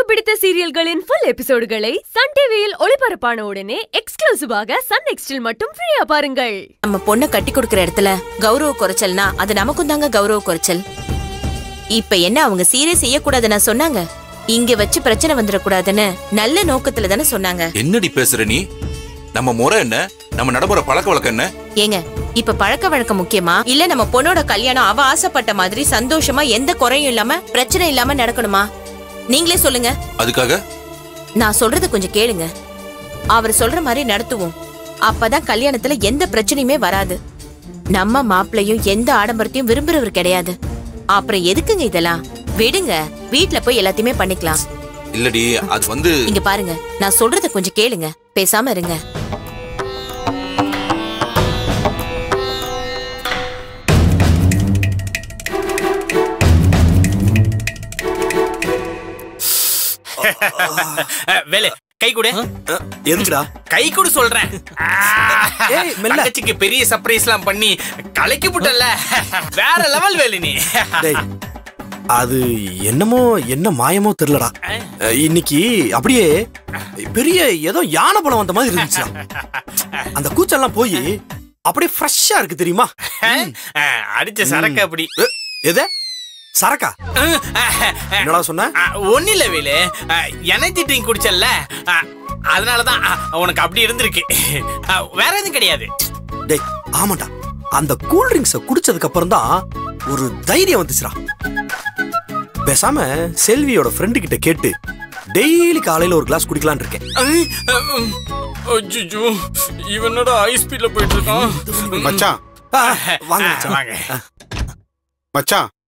பிடித்த சீரியல்களின் full எபிசோடுகளை Sun டிவியில் ஒளிபரப்பான உடனே எக்ஸ்க்ளூசிவாக சன் நெக்ஸ்டில் மட்டும் ஃப்ரீயா பாருங்கள் நம்ம பொண்ணை கட்டி கொடுக்கற இடத்துல கௌரவ குறைச்சல்னா அது நமக்கும் தாங்க கௌரவ குறைச்சல் இப்ப என்ன அவங்க சீரே செய்யக்கூடாதுன்னு சொன்னாங்க இங்க வச்சு பிரச்சனை வந்துடக்கூடாதுன்னு நல்ல நோக்கத்துல தானே சொன்னாங்க என்னடி பேசுற நீ நம்ம முறை என்ன நம்ம நடைமுறை பழக்க வழக்கம் என்ன ஏங்க இப்ப பழக்க வழக்கம் முக்கியமா இல்ல நம்ம பொண்ணோட கல்யாணம் அவ ஆசைப்பட்ட மாதிரி சந்தோஷமா எந்த குறையும் இல்லாம பிரச்சனை இல்லாம நடக்கணுமா நீங்களே சொல்லுங்க அதுக்காக நான் சொல்றத கொஞ்சம் கேளுங்க அவர் சொல்ற மாதிரி நடத்துவோம் அப்பதான் கல்யாணத்துல எந்த பிரச்சனையுமே வராது நம்ம மாப்பிள்ளையும் எந்த ஆடம்பரத்தையும் விரும்புறவர் கிடையாது அப்புறம் எதுக்குங்க இதெல்லாம் விடுங்க வீட்ல போய் எல்லாத்தையுமே பண்ணிக்கலாம் இல்லடி அது வந்து இங்க பாருங்க நான் சொல்றத கொஞ்சம் கேளுங்க பேசாம இருங்க அஹ், வேலு கை கொடு எதுக்குடா கை கொடு சொல்றேன் ஏய், மெல்ல. தங்கச்சிக்கு பெரிய சர்ப்ரைஸ் எல்லாம் பண்ணி கலைக்கு புட்டல்ல வேற லெவல் வேலு நீ டேய் அது என்னமோ என்ன மாயமோ தெரியலடா அஹ், இன்னைக்கு அப்படியே பெரிய ஏதோ யானை பழம் வந்த மாதிரி இருந்துச்சு அந்த கூச்செல்லாம் போய் அப்படியே ஃப்ரெஷ்ஷா இருக்கு தெரியுமா அஹ், அடிச்ச சரக்கு அப்படி எ- எது சரக்கா என்னடா சொன்ன ஒன்னும் இல்ல வேலு எனர்ஜி ட்ரிங்க் குடிச்சல்ல அஹ், அதனாலதான் அஹ், உனக்கு அப்படி இருந்திருக்கு அஹ், வேற எதுவும் கிடையாது டேய் ஆமாடா அந்த கூல் ட்ரிங்க்ஸ குடிச்சதுக்கு அப்புறம் தான் ஒரு தைரியம் வந்துச்சுடா பேசாம செல்வியோட ஃப்ரெண்டு கிட்ட கேட்டு டெய்லி காலையில ஒரு கிளாஸ் குடிக்கலாம்னு இருக்கேன் அஜ்ஜோ இவனோட ஹை ஸ்பீட்ல போயிட்டு இருக்கான் மச்சான் ஆ, வாங்க மச்சான். வாங்க மச்சான்